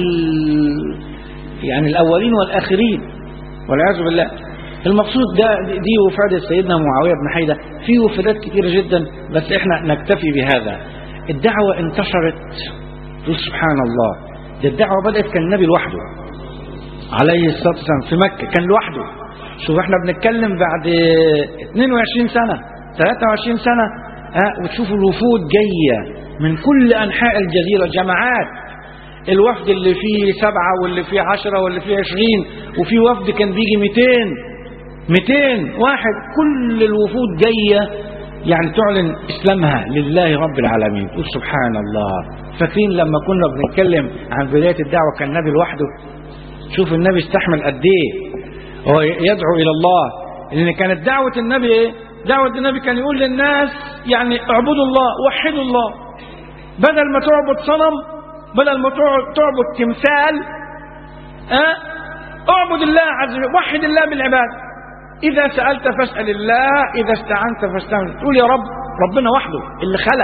يعني الاولين والاخرين والعياذ بالله المقصود ده دي وفاة سيدنا معاوية بن حيدة في وفادات كتيرة جدا بس احنا نكتفي بهذا الدعوة انتشرت تقول سبحان الله ده الدعوة بدأت كان النبي لوحده عليه الصلاة والسلام في مكة كان لوحده شوف احنا بنتكلم بعد 22 سنة 23 سنة ها وتشوفوا الوفود جاية من كل أنحاء الجزيرة جماعات الوفد اللي فيه سبعة واللي فيه عشرة واللي فيه عشرين وفي وفد كان بيجي 200 200 واحد كل الوفود جاية يعني تعلن إسلامها لله رب العالمين تقول سبحان الله فاكرين لما كنا بنتكلم عن بداية الدعوة كان النبي لوحده شوف النبي استحمل قد ايه هو يدعو إلى الله لأن كانت دعوة النبي ايه دعوة النبي كان يقول للناس يعني اعبدوا الله وحدوا الله بدل ما تعبد صنم بدل ما تعبد تمثال أه؟ اعبد الله عز وجل وحد الله بالعباد إذا سألت فاسأل الله إذا استعنت فاستعن تقول يا رب ربنا وحده اللي خلق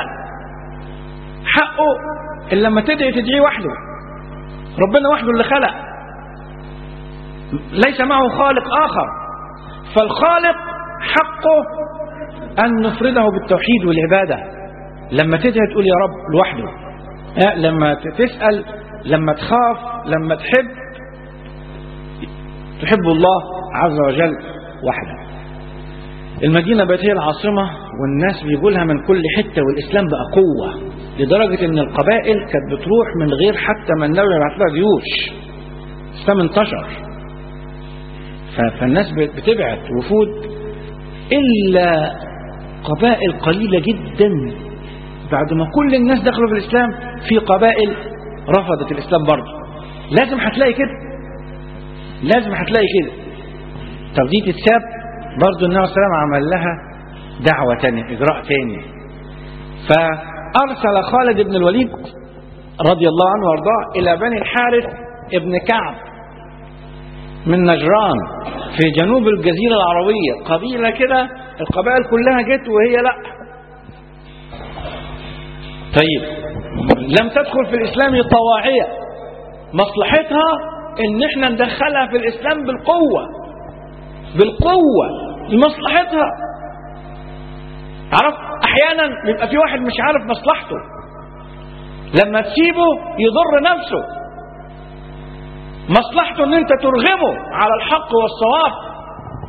حقه اللي لما تدعي تدعيه وحده ربنا وحده اللي خلق ليس معه خالق آخر فالخالق حقه أن نفرده بالتوحيد والعبادة لما تدعي تقول يا رب لوحده لما تسأل لما تخاف لما تحب تحب الله عز وجل وحده المدينة بقت هي العاصمة والناس بيجوا لها من كل حتة والإسلام بقى قوة لدرجة إن القبائل كانت بتروح من غير حتى ما النبي يبعت لها جيوش الإسلام انتشر فالناس بتبعت وفود إلا قبائل قليلة جدا بعد ما كل الناس دخلوا في الإسلام في قبائل رفضت الإسلام برضه لازم هتلاقي كده لازم هتلاقي كده طب دي تتساب برضه النبي صلى الله عليه وسلم عمل لها دعوة تانية إجراء تاني فأرسل خالد بن الوليد رضي الله عنه وارضاه إلى بني الحارث ابن كعب من نجران في جنوب الجزيرة العربية قبيلة كده القبائل كلها جت وهي لا طيب لم تدخل في الإسلام طواعية مصلحتها ان احنا ندخلها في الإسلام بالقوة بالقوة لمصلحتها عرف احيانا بيبقى في واحد مش عارف مصلحته لما تسيبه يضر نفسه مصلحته ان انت ترغمه على الحق والصواب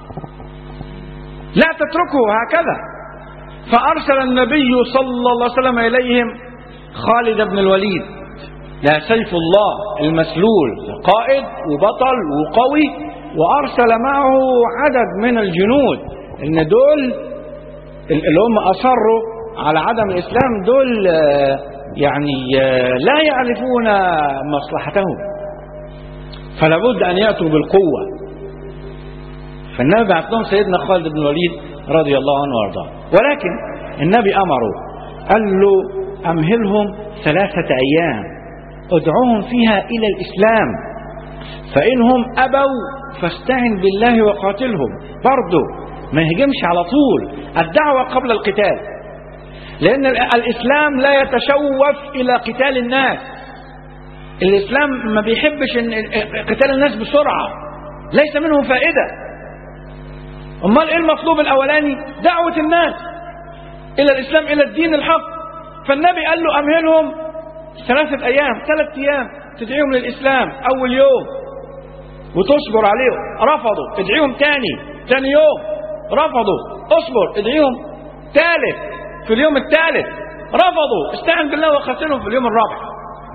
لا تتركه هكذا فارسل النبي صلى الله عليه وسلم اليهم خالد بن الوليد لا سيف الله المسلول قائد وبطل وقوي وارسل معه عدد من الجنود ان دول اللي هم اصروا على عدم الاسلام دول يعني لا يعرفون مصلحتهم فلا بد ان ياتوا بالقوه فالنبي بعث لهم سيدنا خالد بن الوليد رضي الله عنه وارضاه ولكن النبي امره قال له أمهلهم ثلاثة أيام ادعوهم فيها إلى الإسلام فإنهم أبوا فاستعن بالله وقاتلهم برضه ما يهجمش على طول الدعوة قبل القتال لأن الإسلام لا يتشوف إلى قتال الناس الإسلام ما بيحبش إن قتال الناس بسرعة ليس منه فائدة أمال إيه المطلوب الأولاني دعوة الناس إلى الإسلام إلى الدين الحق فالنبي قال له أمهلهم ثلاثة أيام ثلاثة أيام تدعيهم للإسلام أول يوم وتصبر عليهم رفضوا ادعيهم تاني تاني يوم رفضوا اصبر ادعيهم ثالث في اليوم الثالث رفضوا استعن بالله وقاتلهم في اليوم الرابع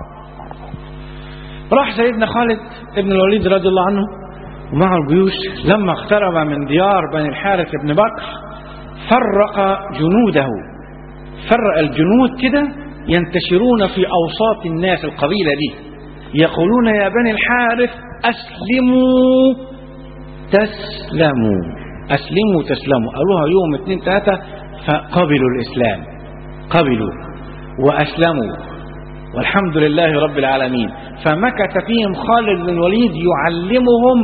راح سيدنا خالد ابن الوليد رضي الله عنه ومعه الجيوش لما اقترب من ديار بني الحارث بن بكر فرق جنوده فرق الجنود كده ينتشرون في أوساط الناس القبيلة دي يقولون يا بني الحارث أسلموا تسلموا أسلموا تسلموا قالوها يوم اثنين ثلاثة فقبلوا الإسلام قبلوا وأسلموا والحمد لله رب العالمين فمكث فيهم خالد بن الوليد يعلمهم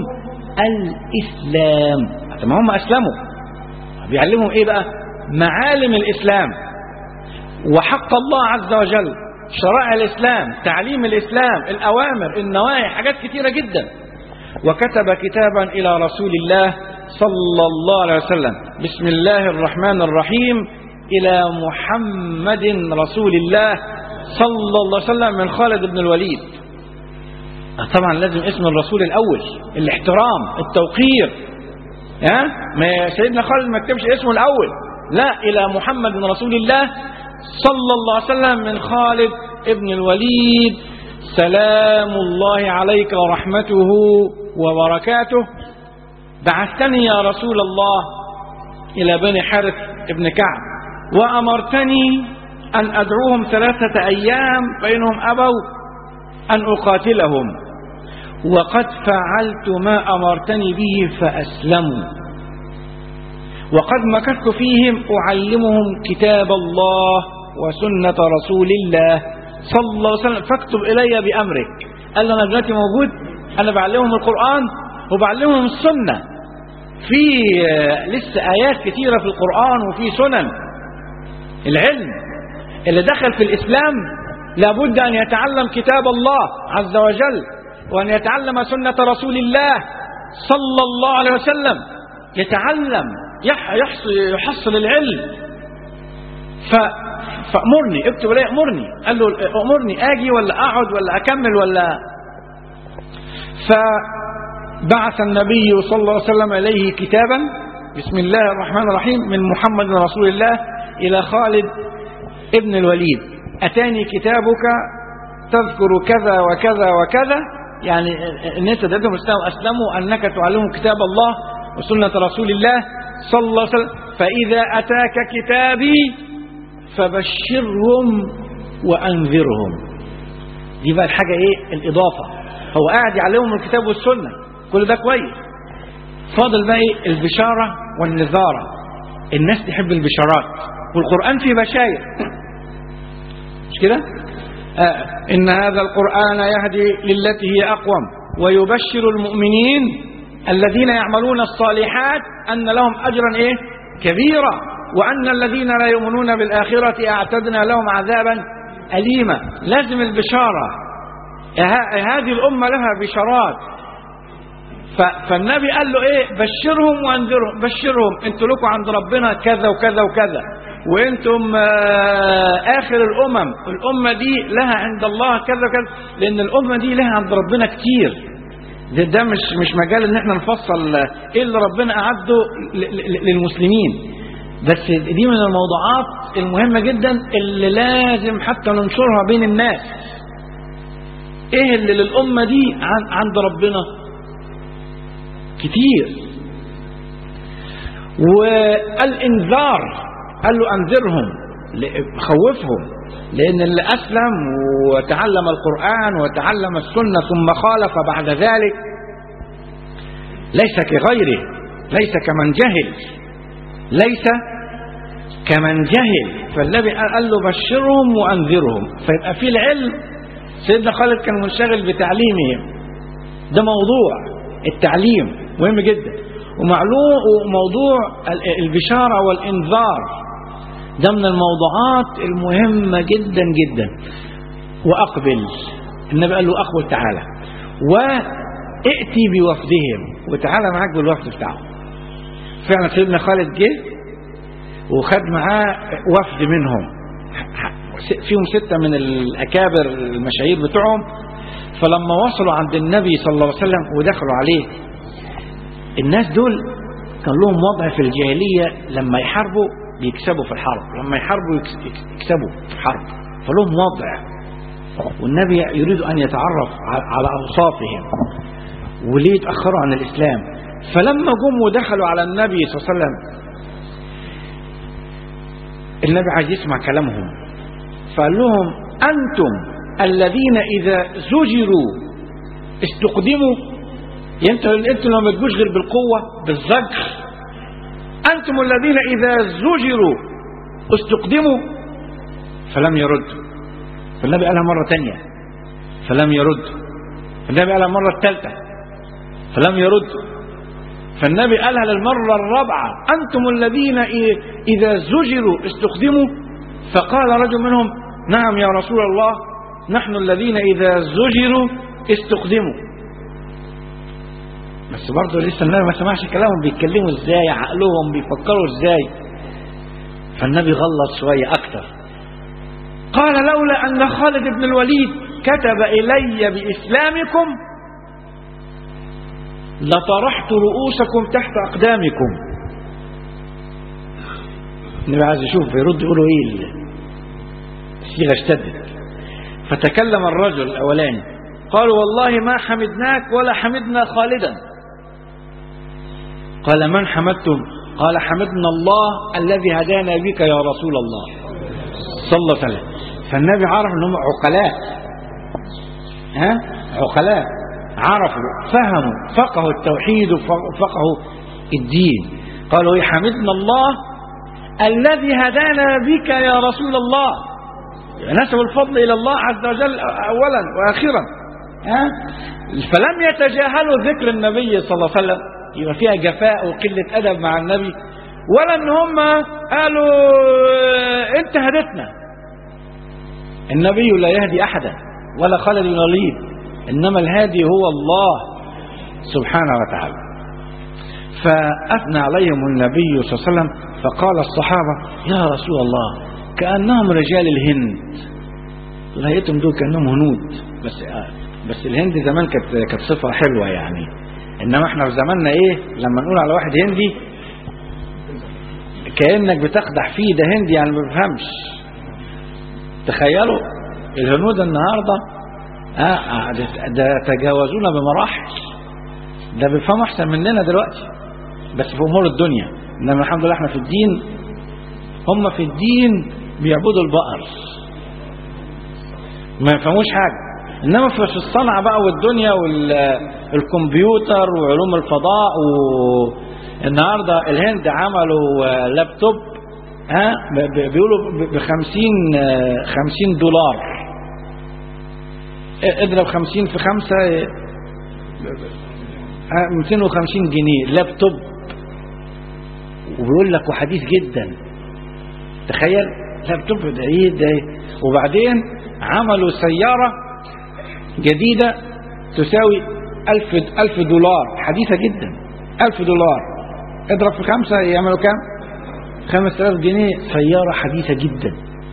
الإسلام ما هم أسلموا بيعلمهم إيه بقى معالم الإسلام وحق الله عز وجل شرائع الإسلام تعليم الإسلام الأوامر النواهي حاجات كثيرة جدا وكتب كتابا إلى رسول الله صلى الله عليه وسلم بسم الله الرحمن الرحيم إلى محمد رسول الله صلى الله عليه وسلم من خالد بن الوليد طبعا لازم اسم الرسول الأول الاحترام التوقير ها ما سيدنا خالد ما كتبش اسمه الأول لا إلى محمد رسول الله صلى الله عليه وسلم من خالد ابن الوليد سلام الله عليك ورحمته وبركاته بعثتني يا رسول الله إلى بني حارث ابن كعب وأمرتني أن أدعوهم ثلاثة أيام فإنهم أبوا أن أقاتلهم وقد فعلت ما أمرتني به فأسلموا وقد مكثت فيهم أعلمهم كتاب الله وسنة رسول الله صلى الله عليه وسلم فاكتب إلي بأمرك قال له أنا دلوقتي موجود أنا بعلمهم القرآن وبعلمهم السنة في لسه آيات كثيرة في القرآن وفي سنن العلم اللي دخل في الإسلام لابد أن يتعلم كتاب الله عز وجل وأن يتعلم سنة رسول الله صلى الله عليه وسلم يتعلم يحصل, يحصل العلم ف فأمرني اكتب لي أمرني قال له أمرني أجي ولا أقعد ولا أكمل ولا فبعث النبي صلى الله عليه وسلم إليه كتابا بسم الله الرحمن الرحيم من محمد رسول الله إلى خالد ابن الوليد أتاني كتابك تذكر كذا وكذا وكذا يعني ان انت تدعوهم الاسلام اسلموا انك تعلمهم كتاب الله وسنه رسول الله صلى الله عليه وسلم فاذا اتاك كتابي فبشرهم وانذرهم دي بقى الحاجه ايه الاضافه هو قاعد يعلمهم الكتاب والسنه كل ده كويس فاضل بقى ايه البشاره والنذاره الناس تحب البشارات والقران فيه بشاير مش كده آه إن هذا القرآن يهدي للتي هي أقوم ويبشر المؤمنين الذين يعملون الصالحات أن لهم أجرا إيه كبيرا وأن الذين لا يؤمنون بالآخرة أعتدنا لهم عذابا أليما لازم البشارة هذه الأمة لها بشارات فالنبي قال له ايه بشرهم وانذرهم بشرهم انتوا لكم عند ربنا كذا وكذا وكذا وانتم اخر الامم الامه دي لها عند الله كذا كذا لان الامه دي لها عند ربنا كتير ده, ده مش مش مجال ان احنا نفصل ايه اللي ربنا اعده للمسلمين بس دي من الموضوعات المهمه جدا اللي لازم حتى ننشرها بين الناس ايه اللي للامه دي عند ربنا كتير والانذار قال له انذرهم خوفهم لان اللي اسلم وتعلم القران وتعلم السنه ثم خالف بعد ذلك ليس كغيره ليس كمن جهل ليس كمن جهل فالنبي قال له بشرهم وأنذرهم فيبقى في العلم سيدنا خالد كان منشغل بتعليمهم ده موضوع التعليم مهم جدا ومعلوم وموضوع البشارة والإنذار ده من الموضوعات المهمة جدا جدا وأقبل النبي قال له أقبل تعالى وائتي بوفدهم وتعالى معاك بالوفد بتاعه فعلا سيدنا خالد جه وخد معاه وفد منهم فيهم ستة من الأكابر المشاهير بتوعهم فلما وصلوا عند النبي صلى الله عليه وسلم ودخلوا عليه الناس دول كان لهم وضع في الجاهلية لما يحاربوا بيكسبوا في الحرب لما يحاربوا يكسبوا في الحرب فلهم وضع والنبي يريد أن يتعرف على أوصافهم وليه يتأخروا عن الإسلام فلما جم ودخلوا على النبي صلى الله عليه وسلم النبي عايز يسمع كلامهم فقال لهم أنتم الذين إذا زجروا استقدموا انتوا انتوا لما تجوش غير بالقوة بالزجر أنتم الذين إذا زجروا استقدموا فلم يردوا فالنبي قالها مرة تانية فلم يردوا فالنبي قالها مرة الثالثة فلم يردوا فالنبي قالها للمرة الرابعة أنتم الذين إذا زجروا استخدموا فقال رجل منهم نعم يا رسول الله نحن الذين إذا زجروا استخدموا بس برضه لسه النبي ما سمعش كلامهم بيتكلموا ازاي عقلهم بيفكروا ازاي فالنبي غلط شوية أكتر قال لولا أن خالد بن الوليد كتب إلي بإسلامكم لطرحت رؤوسكم تحت أقدامكم النبي عايز يشوف يرد يقولوا ايه الصيغه اشتدت فتكلم الرجل الاولاني قالوا والله ما حمدناك ولا حمدنا خالدا قال من حمدتم قال حمدنا الله الذي هدانا بك يا رسول الله صلى الله عليه وسلم فالنبي عرف انهم عقلاء ها عقلاء عرفوا فهموا فقهوا التوحيد وفقهوا الدين قالوا إيه حمدنا الله الذي هدانا بك يا رسول الله نسب الفضل إلى الله عز وجل أولا وآخرا ها؟ فلم يتجاهلوا ذكر النبي صلى الله عليه وسلم يبقى فيها جفاء وقلة أدب مع النبي ولا ان هم قالوا انت هدتنا النبي لا يهدي احدا ولا خالد بن الوليد انما الهادي هو الله سبحانه وتعالى فاثنى عليهم النبي صلى الله عليه وسلم فقال الصحابه يا رسول الله كانهم رجال الهند لقيتهم دول كانهم هنود بس بس الهند زمان كانت كانت صفه حلوه يعني انما احنا في زماننا ايه لما نقول على واحد هندي كانك بتقدح فيه ده هندي يعني ما بيفهمش تخيلوا الهنود النهارده آه ده تجاوزونا بمراحل ده بيفهموا احسن مننا دلوقتي بس في امور الدنيا انما الحمد لله احنا في الدين هم في الدين بيعبدوا البقر ما يفهموش حاجه انما في الصنعه بقى والدنيا والكمبيوتر وعلوم الفضاء والنهارده الهند عملوا لابتوب ها بيقولوا ب 50 50 دولار اضرب 50 في 5 250 جنيه لابتوب وبيقول لك وحديث جدا تخيل لابتوب ده ايه ده وبعدين عملوا سياره جديدة تساوي ألف, ألف دولار حديثة جدا ألف دولار اضرب في خمسة يعملوا كام خمس آلاف جنيه سيارة حديثة جدا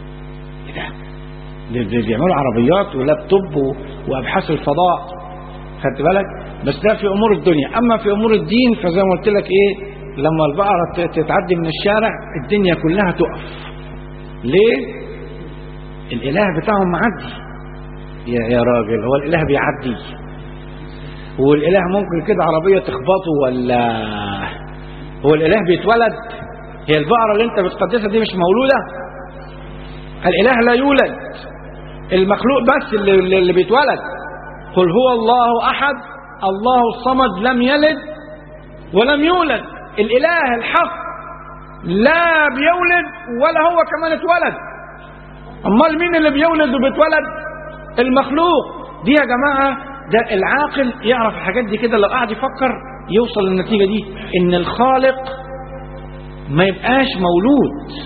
ايه ده بيعملوا عربيات ولابتوب وأبحاث الفضاء خدت بالك بس ده في أمور الدنيا أما في أمور الدين فزي ما قلت لك إيه لما البقرة تتعدي من الشارع الدنيا كلها تقف ليه الإله بتاعهم معدي يا يا راجل هو الاله بيعدي والاله ممكن كده عربيه تخبطه ولا هو الاله بيتولد هي البقره اللي انت بتقدسها دي مش مولوده الاله لا يولد المخلوق بس اللي, اللي بيتولد قل هو الله احد الله الصمد لم يلد ولم يولد الاله الحق لا بيولد ولا هو كمان اتولد امال مين اللي بيولد وبيتولد المخلوق دي يا جماعه ده العاقل يعرف الحاجات دي كده لو قعد يفكر يوصل للنتيجه دي ان الخالق ما يبقاش مولود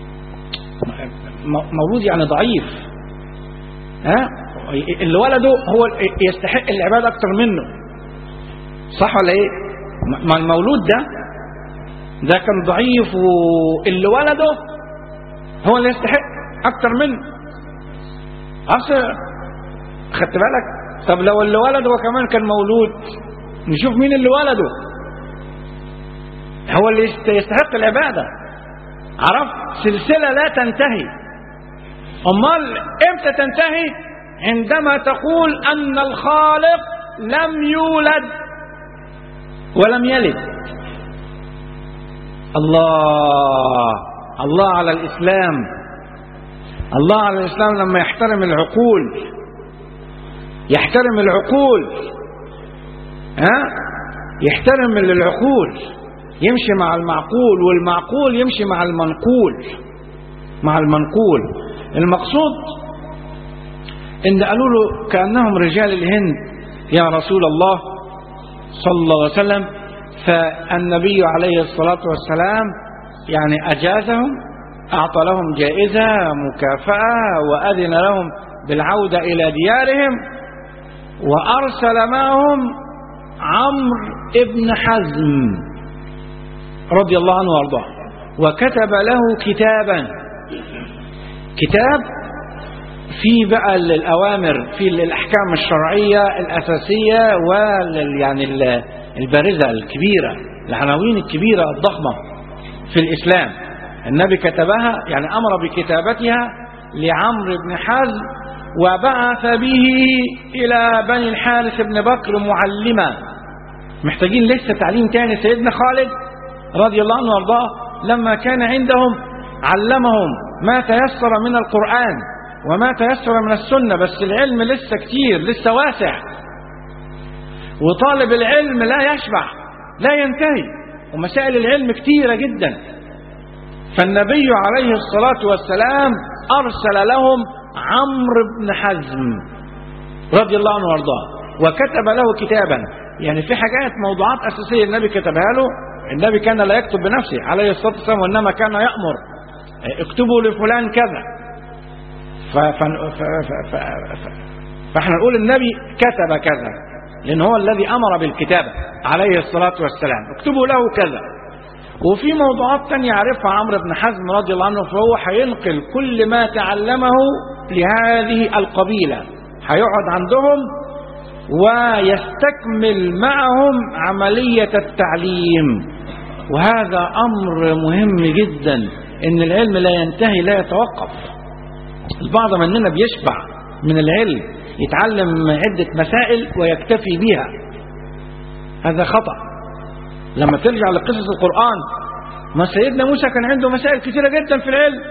م- مولود يعني ضعيف ها اللي ولده هو يستحق العباده اكتر منه صح ولا ايه م- ما المولود ده ده كان ضعيف واللي ولده هو اللي يستحق اكتر منه اصل خدت بالك طب لو اللي ولده هو كمان كان مولود نشوف مين اللي ولده هو اللي يست- يستحق العباده عرفت سلسله لا تنتهي امال امتى تنتهي عندما تقول ان الخالق لم يولد ولم يلد الله الله على الإسلام الله على الإسلام لما يحترم العقول يحترم العقول ها يحترم العقول يمشي مع المعقول والمعقول يمشي مع المنقول مع المنقول المقصود ان قالوا له كانهم رجال الهند يا رسول الله صلى الله عليه وسلم فالنبي عليه الصلاة والسلام يعني أجازهم أعطى لهم جائزة مكافأة وأذن لهم بالعودة إلى ديارهم وأرسل معهم عمرو ابن حزم رضي الله عنه وارضاه وكتب له كتابا كتاب في بقى الأوامر في الأحكام الشرعية الأساسية وال يعني ال- البارزة الكبيرة العناوين الكبيرة الضخمة في الإسلام النبي كتبها يعني أمر بكتابتها لعمرو بن حزم وبعث به إلى بني الحارث بن بكر معلما محتاجين لسه تعليم تاني سيدنا خالد رضي الله عنه وارضاه لما كان عندهم علمهم ما تيسر من القرآن وما تيسر من السنة بس العلم لسه كتير لسه واسع وطالب العلم لا يشبع لا ينتهي ومسائل العلم كتيرة جدا فالنبي عليه الصلاة والسلام أرسل لهم عمرو بن حزم رضي الله عنه وارضاه وكتب له كتابا يعني في حاجات موضوعات أساسية النبي كتبها له النبي كان لا يكتب بنفسه عليه الصلاة والسلام وإنما كان يأمر اكتبوا لفلان كذا ف... ف... ف... ف... ف... ف... فاحنا نقول النبي كتب كذا لأن هو الذي أمر بالكتابة عليه الصلاة والسلام اكتبوا له كذا وفي موضوعات تانية يعرفها عمرو بن حزم رضي الله عنه فهو هينقل كل ما تعلمه لهذه القبيلة هيقعد عندهم ويستكمل معهم عملية التعليم وهذا أمر مهم جدا إن العلم لا ينتهي لا يتوقف البعض مننا بيشبع من العلم يتعلم عدة مسائل ويكتفي بها هذا خطأ لما ترجع لقصص القرآن ما سيدنا موسى كان عنده مسائل كثيرة جدا في العلم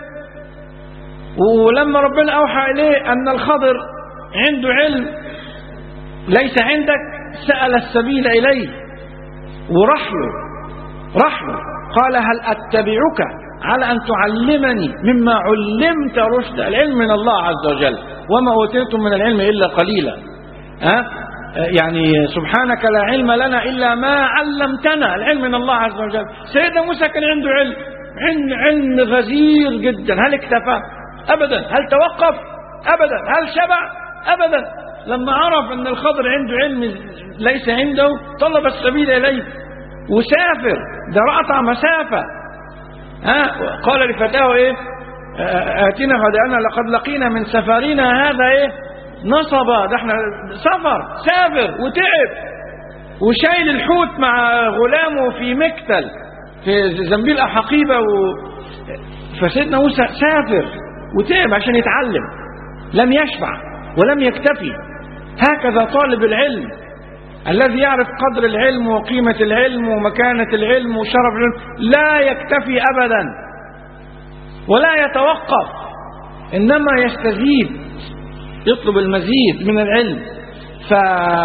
ولما ربنا أوحى إليه أن الخضر عنده علم ليس عندك سأل السبيل إليه وراح له راح له قال هل أتبعك على أن تعلمني مما علمت رشدا العلم من الله عز وجل وما أوتيتم من العلم إلا قليلا ها يعني سبحانك لا علم لنا إلا ما علمتنا العلم من الله عز وجل سيدنا موسى كان عنده علم علم, علم غزير جدا هل اكتفى أبدا هل توقف أبدا هل شبع أبدا لما عرف أن الخضر عنده علم ليس عنده طلب السبيل إليه وسافر ده رقطع مسافة ها قال لفتاه ايه آتنا غداءنا لقد لقينا من سفرنا هذا ايه نصبا ده احنا سفر سافر وتعب وشايل الحوت مع غلامه في مكتل في زنبيل أحقيبة و... فسيدنا موسى سافر وتعب عشان يتعلم لم يشبع ولم يكتفي هكذا طالب العلم الذي يعرف قدر العلم وقيمة العلم ومكانة العلم وشرف العلم لا يكتفي أبدا ولا يتوقف إنما يستزيد يطلب المزيد من العلم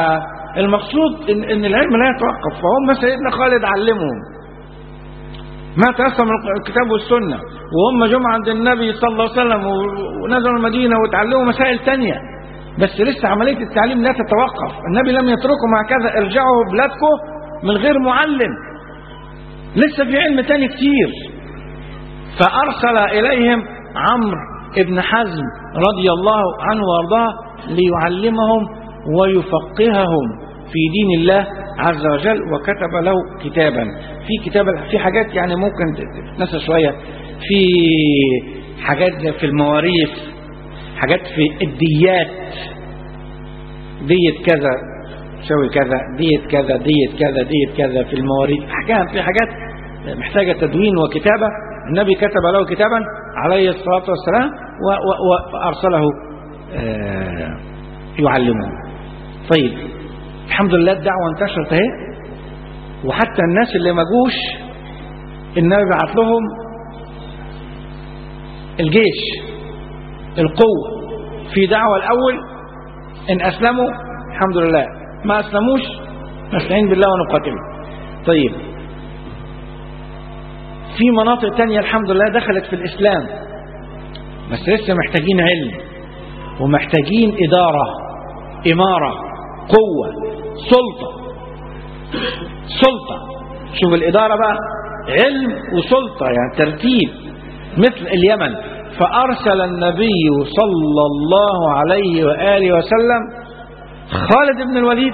فالمقصود إن, إن العلم لا يتوقف فهم سيدنا خالد علمهم ما تيسر من الكتاب والسنة وهم جم عند النبي صلى الله عليه وسلم ونزلوا المدينة وتعلموا مسائل تانية بس لسه عملية التعليم لا تتوقف النبي لم يتركهم هكذا ارجعوا بلادكم من غير معلم لسه في علم تاني كتير فأرسل إليهم عمرو ابن حزم رضي الله عنه وارضاه ليعلمهم ويفقههم في دين الله عز وجل وكتب له كتابا في كتاب في حاجات يعني ممكن تتنسى شوية في حاجات في المواريث حاجات في الديات دية كذا تسوي كذا دية كذا دية كذا دية كذا في المواريث أحكام في حاجات محتاجة تدوين وكتابة النبي كتب له كتابا عليه الصلاة والسلام وأرسله يعلمه طيب الحمد لله الدعوة انتشرت اهي وحتى الناس اللي ما جوش النبي بعت لهم الجيش القوة في دعوة الأول إن أسلموا الحمد لله ما أسلموش نستعين بالله ونقاتله طيب في مناطق تانية الحمد لله دخلت في الإسلام بس لسه محتاجين علم ومحتاجين إدارة إمارة قوة سلطة سلطة شوف الإدارة بقى علم وسلطة يعني ترتيب مثل اليمن فأرسل النبي صلى الله عليه وآله وسلم خالد بن الوليد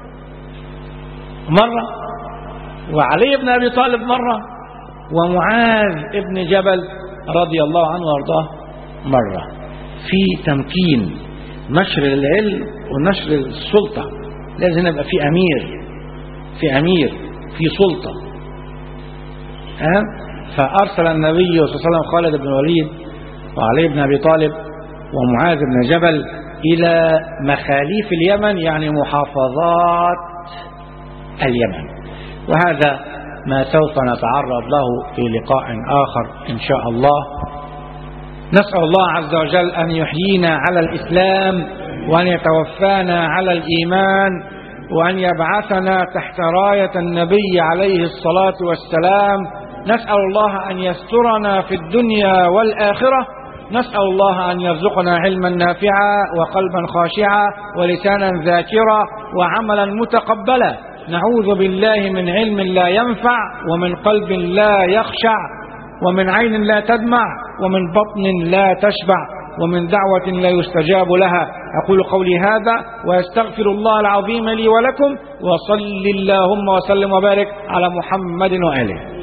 مرة وعلي بن أبي طالب مرة ومعاذ بن جبل رضي الله عنه وارضاه مرة في تمكين نشر العلم ونشر السلطة لازم يبقى في أمير في أمير في سلطة ها فأرسل النبي صلى الله عليه وسلم خالد بن الوليد وعلي بن أبي طالب ومعاذ بن جبل إلى مخاليف اليمن يعني محافظات اليمن وهذا ما سوف نتعرض له في لقاء آخر إن شاء الله نسأل الله عز وجل أن يحيينا على الإسلام وأن يتوفانا على الإيمان وأن يبعثنا تحت راية النبي عليه الصلاة والسلام نسأل الله أن يسترنا في الدنيا والآخرة نسأل الله أن يرزقنا علما نافعا وقلبا خاشعا ولسانا ذاكرا وعملا متقبلا نعوذ بالله من علم لا ينفع ومن قلب لا يخشع ومن عين لا تدمع ومن بطن لا تشبع ومن دعوة لا يستجاب لها أقول قولي هذا وأستغفر الله العظيم لي ولكم وصل اللهم وسلم وبارك على محمد وآله